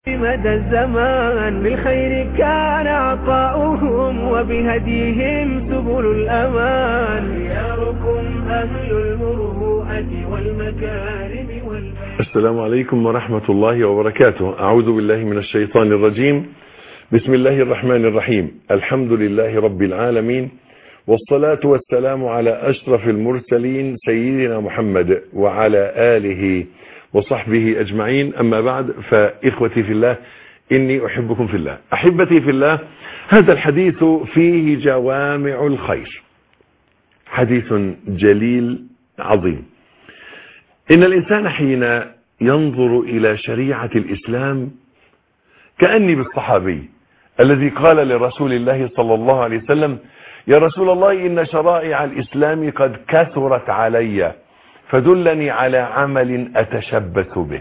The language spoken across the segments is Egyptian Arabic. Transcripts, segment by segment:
مدى الزمان بالخير كان عطاؤهم وبهديهم سبل الأمان خياركم أهل المروءة والمكارم والبيان السلام عليكم ورحمة الله وبركاته أعوذ بالله من الشيطان الرجيم بسم الله الرحمن الرحيم الحمد لله رب العالمين والصلاة والسلام على أشرف المرسلين سيدنا محمد وعلى آله وصحبه أجمعين أما بعد فإخوتي في الله إني أحبكم في الله أحبتي في الله هذا الحديث فيه جوامع الخير حديث جليل عظيم إن الإنسان حين ينظر إلى شريعة الإسلام كأني بالصحابي الذي قال لرسول الله صلى الله عليه وسلم يا رسول الله إن شرائع الإسلام قد كثرت علي فدلني على عمل أتشبث به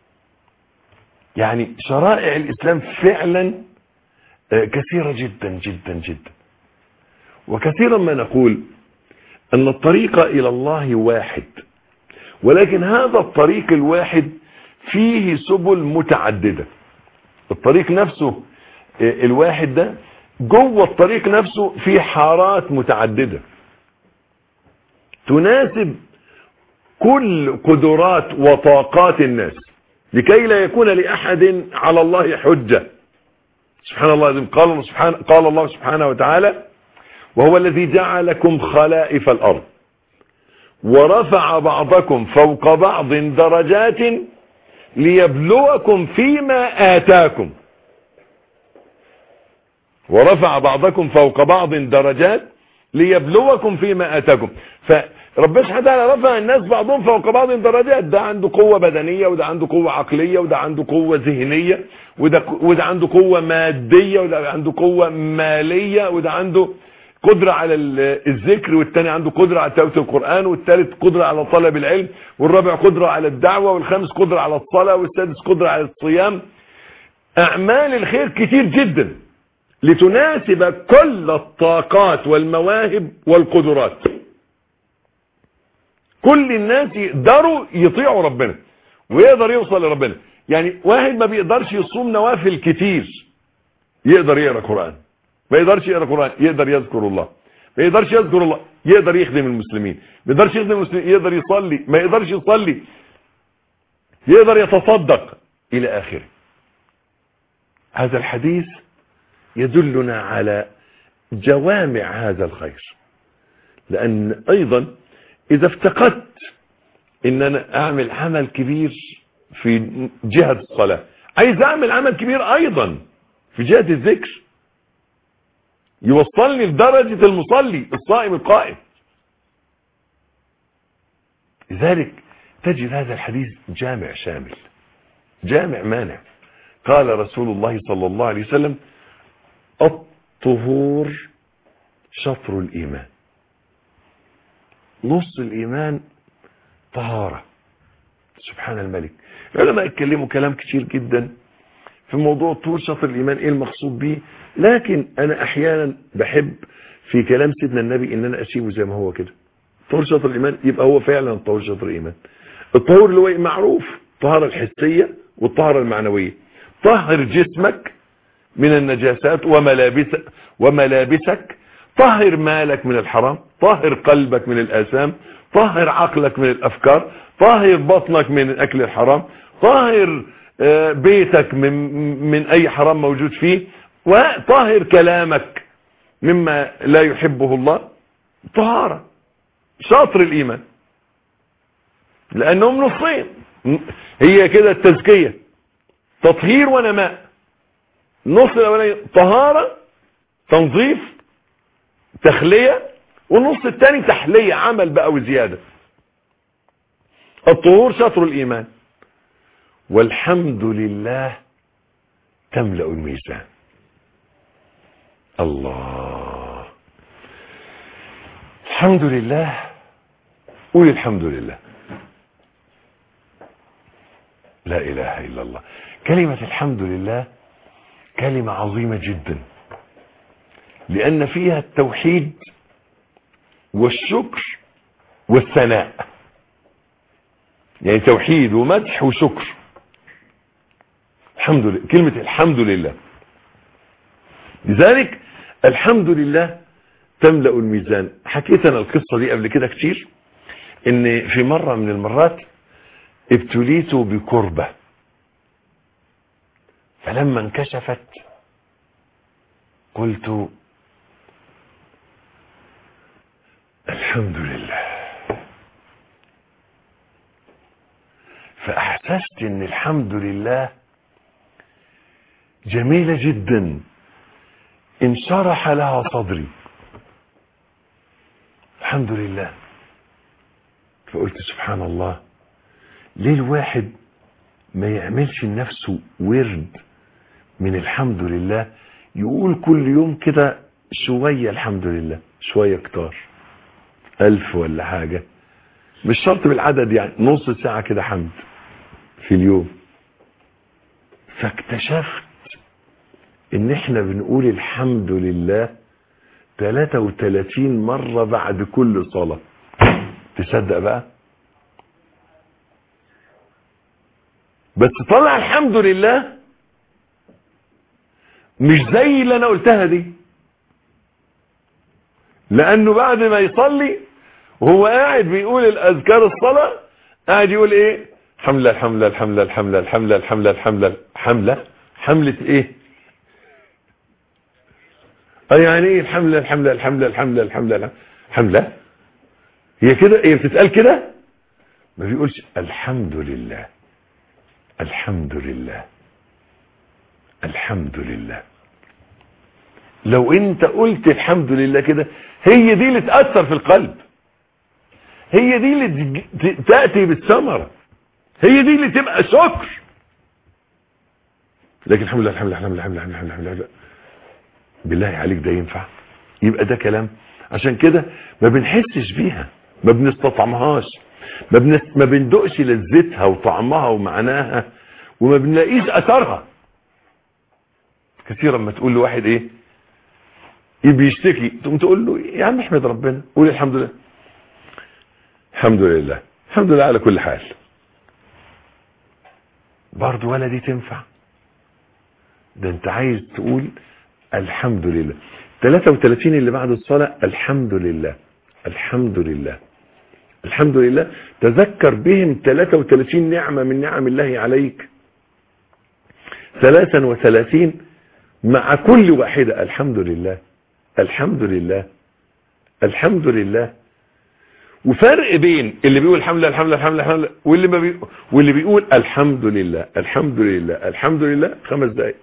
يعني شرائع الإسلام فعلا كثيرة جدا جدا جدا وكثيرا ما نقول أن الطريق إلى الله واحد ولكن هذا الطريق الواحد فيه سبل متعددة الطريق نفسه الواحد ده جوه الطريق نفسه في حارات متعددة تناسب كل قدرات وطاقات الناس لكي لا يكون لأحد على الله حجة سبحان الله العظيم قال, سبحانه قال الله سبحانه وتعالى وهو الذي جعلكم خلائف الأرض ورفع بعضكم فوق بعض درجات ليبلوكم فيما آتاكم ورفع بعضكم فوق بعض درجات ليبلوكم فيما آتاكم فربنا سبحانه وتعالى رفع الناس بعضهم فوق بعض درجات ده عنده قوة بدنية وده عنده قوة عقلية وده عنده قوة ذهنية وده, وده عنده قوة مادية وده عنده قوة مالية وده عنده قدرة على الذكر والتاني عنده قدرة على تلاوة القرآن والثالث قدرة على طلب العلم والرابع قدرة على الدعوة والخامس قدرة على الصلاة والسادس قدرة على الصيام أعمال الخير كتير جدا لتناسب كل الطاقات والمواهب والقدرات كل الناس يقدروا يطيعوا ربنا ويقدر يوصل لربنا يعني واحد ما بيقدرش يصوم نوافل كتير يقدر يقرأ قرآن ما يقدرش يقرأ قرآن يقدر يذكر الله ما يقدرش يذكر الله يقدر يخدم المسلمين ما يقدرش يخدم المسلمين يقدر يصلي ما يقدرش يصلي يقدر يتصدق إلى آخره هذا الحديث يدلنا على جوامع هذا الخير لأن أيضا إذا افتقدت إن أنا أعمل عمل كبير في جهة الصلاة عايز أعمل عمل كبير أيضا في جهة الذكر يوصلني لدرجة المصلي الصائم القائم لذلك تجد هذا الحديث جامع شامل جامع مانع قال رسول الله صلى الله عليه وسلم الطهور شطر الإيمان نص الإيمان طهارة سبحان الملك العلماء اتكلموا كلام كتير جدا في موضوع طهور شطر الإيمان ايه المقصود به لكن انا احيانا بحب في كلام سيدنا النبي ان انا اسيبه زي ما هو كده طهور شطر الإيمان يبقى هو فعلا طهور شطر الإيمان الطهور اللي هو معروف الطهارة الحسية والطهارة المعنوية طهر جسمك من النجاسات وملابسك, وملابسك طهر مالك من الحرام طهر قلبك من الآثام طهر عقلك من الأفكار طهر بطنك من أكل الحرام طهر بيتك من, من أي حرام موجود فيه وطهر كلامك مما لا يحبه الله طهارة شاطر الإيمان لأنهم نصين هي كده التزكية تطهير ونماء النص الاولاني طهارة تنظيف تخلية والنص الثاني تحلية عمل بقى وزيادة الطهور شطر الإيمان والحمد لله تملأ الميزان الله الحمد لله قول الحمد لله لا إله إلا الله كلمة الحمد لله كلمة عظيمة جدا لأن فيها التوحيد والشكر والثناء يعني توحيد ومدح وشكر الحمد لله كلمة الحمد لله لذلك الحمد لله تملأ الميزان حكيت انا القصة دي قبل كده كتير ان في مرة من المرات ابتليت بكربة فلما انكشفت قلت الحمد لله فاحسست ان الحمد لله جميلة جدا انشرح لها صدري الحمد لله فقلت سبحان الله ليه الواحد ما يعملش لنفسه ورد من الحمد لله يقول كل يوم كده شوية الحمد لله شوية كتار ألف ولا حاجة مش شرط بالعدد يعني نص ساعة كده حمد في اليوم فاكتشفت ان احنا بنقول الحمد لله 33 مرة بعد كل صلاة تصدق بقى بس طلع الحمد لله مش زي اللي انا قلتها دي لانه بعد ما يصلي وهو قاعد بيقول الاذكار الصلاة قاعد يقول ايه حملة الحملة الحملة الحملة الحملة الحملة الحملة حملة حملة ايه اه يعني ايه الحملة الحملة الحملة الحملة الحملة حملة هي كده هي بتتقال كده ما بيقولش الحمد لله الحمد لله الحمد لله لو انت قلت الحمد لله كده هي دي اللي تأثر في القلب هي دي اللي تأتي بالثمرة هي دي اللي تبقى شكر لكن الحمد لله الحمد لله الحمد لله الحمد لله الحمد لله, الحمد لله. بالله عليك ده ينفع يبقى ده كلام عشان كده ما بنحسش بيها ما بنستطعمهاش ما, بنس... ما بندقش لذتها وطعمها ومعناها وما بنلاقيش اثرها كثيرا ما تقول لواحد ايه بيشتكي تقوم تقول له يا عم احمد ربنا قول الحمد لله الحمد لله الحمد لله على كل حال برضه ولا دي تنفع ده انت عايز تقول الحمد لله 33 اللي بعد الصلاة الحمد لله الحمد لله الحمد لله تذكر بهم 33 نعمة من نعم الله عليك 33 مع كل واحدة الحمد لله الحمد لله الحمد لله وفرق بين اللي بيقول الحمد لله الحمد لله الحمد لله, الحمد لله واللي ما بي... واللي بيقول الحمد لله الحمد لله الحمد لله خمس دقائق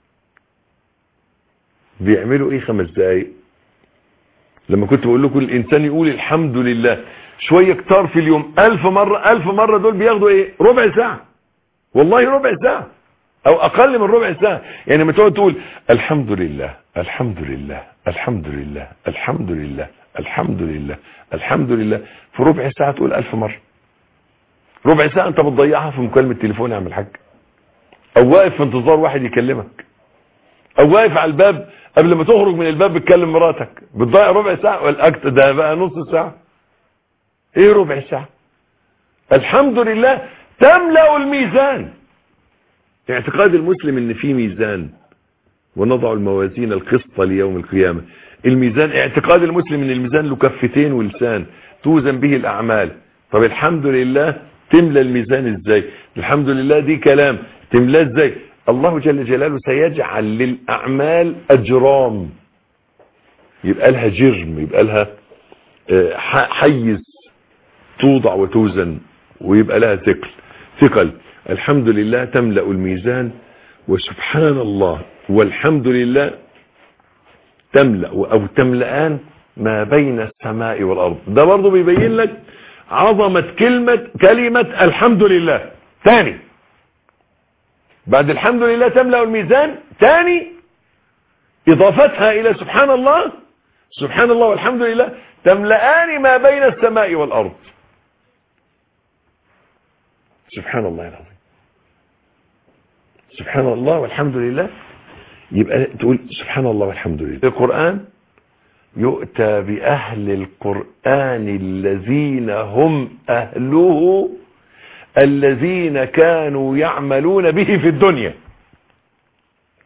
بيعملوا ايه خمس دقائق لما كنت بقول لكم الانسان يقول الحمد لله شوية كتار في اليوم الف مرة الف مرة دول بياخدوا ايه ربع ساعة والله ربع ساعة او اقل من ربع ساعة يعني لما تقعد تقول الحمد لله الحمد لله الحمد لله الحمد لله الحمد لله الحمد لله في ربع ساعة تقول الف مرة ربع ساعة انت بتضيعها في مكالمة تليفون يا عم الحاج او واقف في انتظار واحد يكلمك او واقف على الباب قبل ما تخرج من الباب بتكلم مراتك بتضيع ربع ساعة والاكت ده بقى نص ساعة ايه ربع ساعة الحمد لله تملأ الميزان اعتقاد المسلم ان في ميزان ونضع الموازين القسط ليوم القيامة الميزان اعتقاد المسلم ان الميزان له كفتين ولسان توزن به الاعمال طب الحمد لله تملى الميزان ازاي الحمد لله دي كلام تملاه ازاي الله جل جلاله سيجعل للاعمال اجرام يبقى لها جرم يبقى لها حيز توضع وتوزن ويبقى لها ثقل ثقل الحمد لله تملأ الميزان وسبحان الله والحمد لله تملأ أو تملأان ما بين السماء والأرض ده برضو بيبين لك عظمة كلمة كلمة الحمد لله تاني بعد الحمد لله تملأ الميزان تاني إضافتها إلى سبحان الله سبحان الله والحمد لله تملأان ما بين السماء والأرض سبحان الله العظيم سبحان الله والحمد لله يبقى تقول سبحان الله والحمد لله القرآن يؤتى بأهل القرآن الذين هم أهله الذين كانوا يعملون به في الدنيا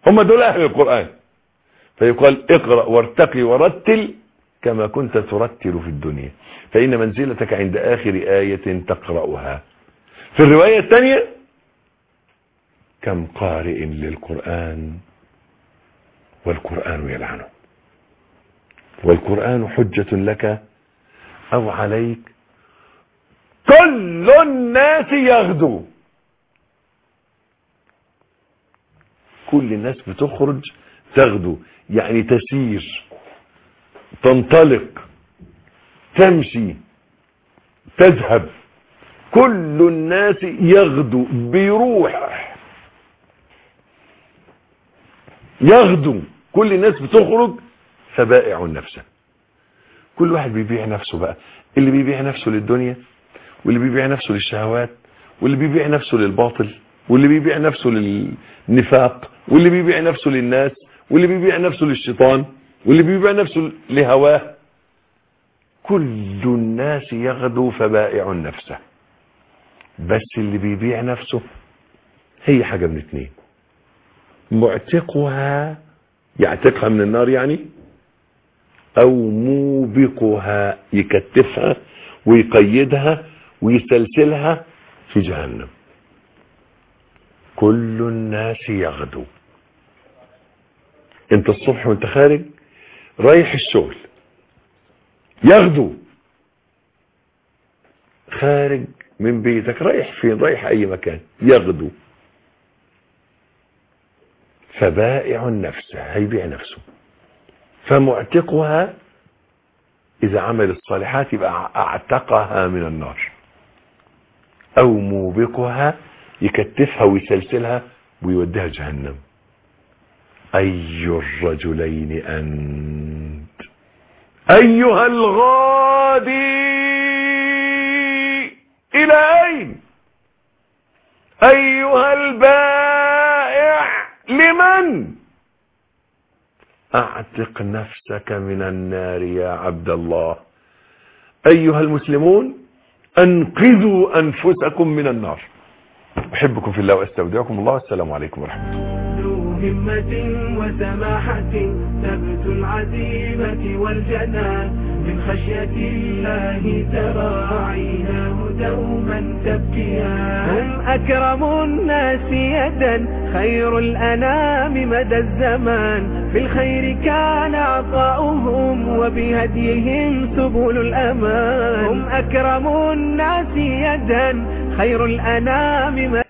هم دول أهل القرآن فيقال اقرأ وارتقي ورتل كما كنت ترتل في الدنيا فإن منزلتك عند آخر آية تقرأها في الرواية الثانية كم قارئ للقرآن والقرآن يلعنه والقرآن حجة لك أو عليك كل الناس يغدو كل الناس بتخرج تغدو يعني تسير تنطلق تمشي تذهب كل الناس يغدو بيروح يغدو كل الناس بتخرج فبائع نفسه كل واحد بيبيع نفسه بقى اللي بيبيع نفسه للدنيا واللي بيبيع نفسه للشهوات واللي بيبيع نفسه للباطل واللي بيبيع نفسه للنفاق واللي بيبيع نفسه للناس واللي بيبيع نفسه للشيطان واللي بيبيع نفسه لهواه كل الناس يغدو فبائع نفسه بس اللي بيبيع نفسه هي حاجة من اتنين معتقها يعتقها من النار يعني او موبقها يكتفها ويقيدها ويسلسلها في جهنم كل الناس يغدو انت الصبح وانت خارج رايح الشغل يغدو خارج من بيتك رايح فين رايح اي مكان يغدو فبائع نفسه هيبيع نفسه فمعتقها اذا عمل الصالحات يبقى اعتقها من النار او موبقها يكتفها ويسلسلها ويوديها جهنم اي الرجلين انت ايها الغادي الى اين ايها البائع لمن اعتق نفسك من النار يا عبد الله ايها المسلمون انقذوا انفسكم من النار احبكم في الله واستودعكم الله والسلام عليكم ورحمه الله ذو همة وسماحة ثبت العزيمة والجنان من خشية الله تراعيناه دوما تبكيان هم أكرم الناس يدا خير الأنام مدى الزمان في الخير كان عطاؤهم وبهديهم سبل الأمان هم أكرم الناس يدا خير الأنام مدى